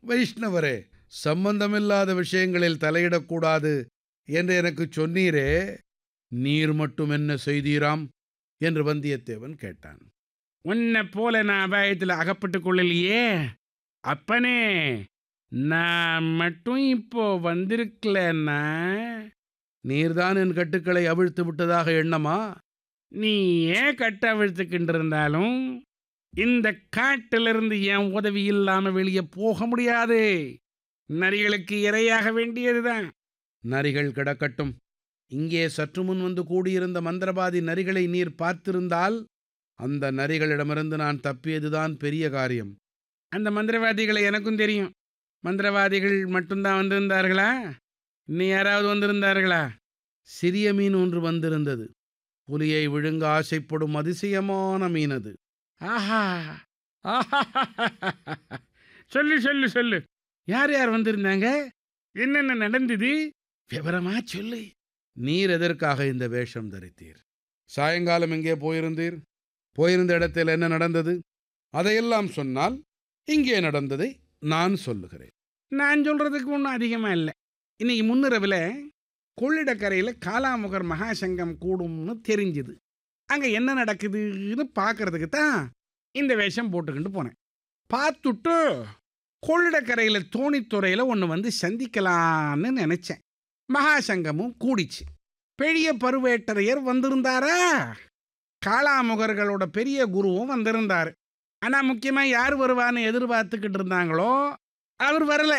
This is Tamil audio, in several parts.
வைஷ்ணவரே சம்பந்தமில்லாத விஷயங்களில் தலையிடக்கூடாது என்று எனக்கு சொன்னீரே நீர் மட்டும் என்ன செய்தீராம் என்று வந்தியத்தேவன் கேட்டான் உன்னை போல நான் அபாயத்தில் அகப்பட்டுக் கொள்ளலையே அப்பனே நான் மட்டும் இப்போ வந்திருக்கலன்னா நீர்தான் என் கட்டுக்களை அவிழ்த்து விட்டதாக எண்ணமா நீ ஏன் கட்ட அவிழ்த்துக்கிட்டு இருந்தாலும் இந்த காட்டிலிருந்து என் உதவி இல்லாம வெளியே போக முடியாது நரிகளுக்கு இரையாக வேண்டியதுதான் நரிகள் கிடக்கட்டும் இங்கே சற்று முன் வந்து கூடியிருந்த மந்திரவாதி நரிகளை நீர் பார்த்திருந்தால் அந்த நரிகளிடமிருந்து நான் தப்பியதுதான் பெரிய காரியம் அந்த மந்திரவாதிகளை எனக்கும் தெரியும் மந்திரவாதிகள் மட்டும்தான் வந்திருந்தார்களா இன்னும் யாராவது வந்திருந்தார்களா சிறிய மீன் ஒன்று வந்திருந்தது புலியை விழுங்க ஆசைப்படும் அதிசயமான மீன் அது ஆஹா ஆஹா சொல்லு சொல்லு சொல்லு யார் யார் வந்திருந்தாங்க என்னென்ன நடந்தது விவரமா சொல்லு நீர் எதற்காக இந்த வேஷம் தரித்தீர் சாயங்காலம் எங்கே போயிருந்தீர் போயிருந்த இடத்தில் என்ன நடந்தது அதையெல்லாம் சொன்னால் இங்கே நடந்ததை நான் சொல்லுகிறேன் நான் சொல்றதுக்கு ஒன்றும் அதிகமாக இல்லை இன்னைக்கு முன்னிரவில் கொள்ளிடக்கரையில் காலாமுகர் மகாசங்கம் கூடும்னு தெரிஞ்சுது அங்கே என்ன நடக்குதுன்னு பார்க்கறதுக்கு தான் இந்த வேஷம் போட்டுக்கிட்டு போனேன் பார்த்துட்டு கொள்ளிடக்கரையில் தோணித்துறையில் ஒன்று வந்து சந்திக்கலான்னு நினச்சேன் மகாசங்கமும் கூடிச்சு பெரிய பருவேட்டரையர் வந்திருந்தாரா காளாமுகர்களோட பெரிய குருவும் வந்திருந்தார் ஆனால் முக்கியமாக யார் வருவான்னு எதிர்பார்த்துக்கிட்டு இருந்தாங்களோ அவர் வரல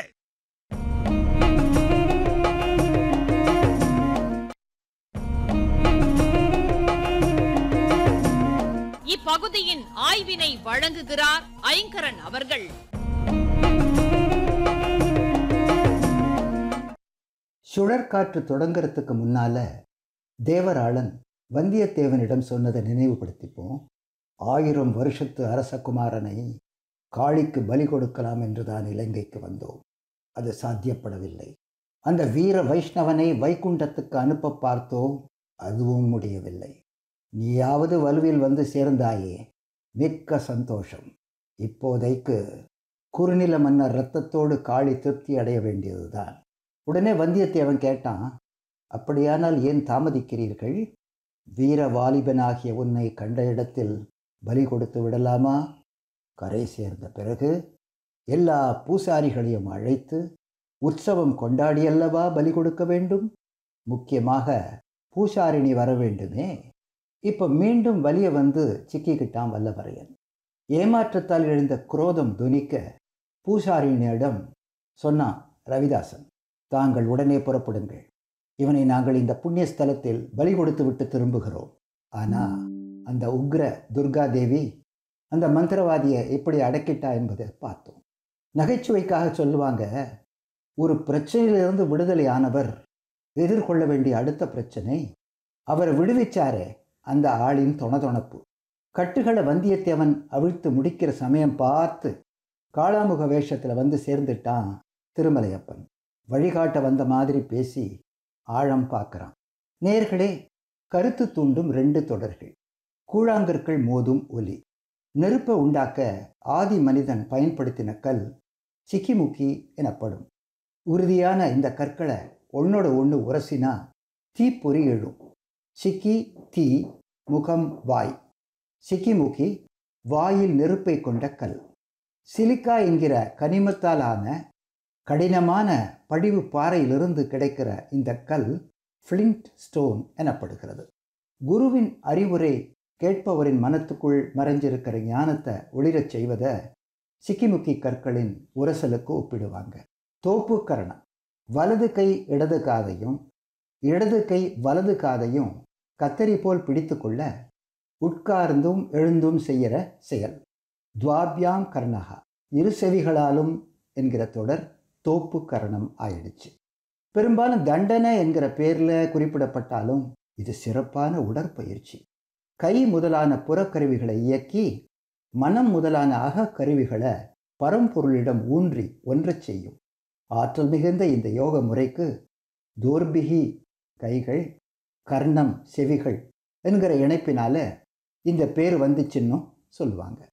இப்பகுதியின் ஆய்வினை வழங்குகிறார் ஐங்கரன் அவர்கள் சுழற்காற்று தொடங்கறதுக்கு முன்னால தேவராளன் வந்தியத்தேவனிடம் சொன்னதை நினைவுபடுத்திப்போம் ஆயிரம் வருஷத்து அரசகுமாரனை காளிக்கு பலி கொடுக்கலாம் என்றுதான் இலங்கைக்கு வந்தோம் அது சாத்தியப்படவில்லை அந்த வீர வைஷ்ணவனை வைகுண்டத்துக்கு அனுப்ப பார்த்தோம் அதுவும் முடியவில்லை நீயாவது வலுவில் வந்து சேர்ந்தாயே மிக்க சந்தோஷம் இப்போதைக்கு குறுநில மன்னர் இரத்தத்தோடு காளி திருப்தி அடைய வேண்டியதுதான் உடனே வந்தியத்தேவன் கேட்டான் அப்படியானால் ஏன் தாமதிக்கிறீர்கள் வீர வாலிபனாகிய உன்னை கண்ட இடத்தில் பலி கொடுத்து விடலாமா கரை சேர்ந்த பிறகு எல்லா பூசாரிகளையும் அழைத்து உற்சவம் கொண்டாடியல்லவா பலி கொடுக்க வேண்டும் முக்கியமாக பூசாரிணி வர வேண்டுமே இப்போ மீண்டும் வலிய வந்து சிக்கிக்கிட்டான் வல்லவரையன் ஏமாற்றத்தால் எழுந்த குரோதம் துணிக்க பூசாரிணியிடம் சொன்னான் ரவிதாசன் தாங்கள் உடனே புறப்படுங்கள் இவனை நாங்கள் இந்த புண்ணிய ஸ்தலத்தில் பலி கொடுத்து விட்டு திரும்புகிறோம் ஆனா அந்த உக்ர துர்கா தேவி அந்த மந்திரவாதியை எப்படி அடக்கிட்டா என்பதை பார்த்தோம் நகைச்சுவைக்காக சொல்லுவாங்க ஒரு பிரச்சனையிலிருந்து விடுதலை ஆனவர் எதிர்கொள்ள வேண்டிய அடுத்த பிரச்சனை அவரை விடுவிச்சாரே அந்த ஆளின் தொணதொணப்பு கட்டுகளை வந்தியத்தேவன் அவிழ்த்து முடிக்கிற சமயம் பார்த்து காளாமுக வேஷத்தில் வந்து சேர்ந்துட்டான் திருமலையப்பன் வழிகாட்ட வந்த மாதிரி பேசி ஆழம் பார்க்குறான் நேர்களே கருத்து தூண்டும் ரெண்டு தொடர்கள் கூழாங்கற்கள் மோதும் ஒலி நெருப்பை உண்டாக்க ஆதி மனிதன் பயன்படுத்தின கல் சிக்கிமுக்கி எனப்படும் உறுதியான இந்த கற்களை ஒன்னோட ஒன்று உரசினா தீப்பொறி எழும் சிக்கி தீ முகம் வாய் சிக்கிமுக்கி வாயில் நெருப்பை கொண்ட கல் சிலிக்கா என்கிற கனிமத்தால் ஆன கடினமான படிவு பாறையிலிருந்து கிடைக்கிற இந்த கல் ஃப்ளிண்ட் ஸ்டோன் எனப்படுகிறது குருவின் அறிவுரை கேட்பவரின் மனத்துக்குள் மறைஞ்சிருக்கிற ஞானத்தை ஒளிரச் செய்வதை சிக்கிமுக்கி கற்களின் உரசலுக்கு ஒப்பிடுவாங்க தோப்பு கரணம் வலது கை இடது காதையும் இடது கை வலது காதையும் கத்தரி போல் பிடித்து கொள்ள உட்கார்ந்தும் எழுந்தும் செய்கிற செயல் துவாபியாம் கர்ணகா இரு செவிகளாலும் என்கிற தொடர் தோப்பு கரணம் ஆயிடுச்சு பெரும்பாலும் தண்டனை என்கிற பேரில் குறிப்பிடப்பட்டாலும் இது சிறப்பான உடற்பயிற்சி கை முதலான புறக்கருவிகளை இயக்கி மனம் முதலான அகக்கருவிகளை பரம்பொருளிடம் ஊன்றி ஒன்றச் செய்யும் ஆற்றல் மிகுந்த இந்த யோக முறைக்கு தோர்பிகி கைகள் கர்ணம் செவிகள் என்கிற இணைப்பினால இந்த பேர் வந்துச்சுன்னும் சொல்லுவாங்க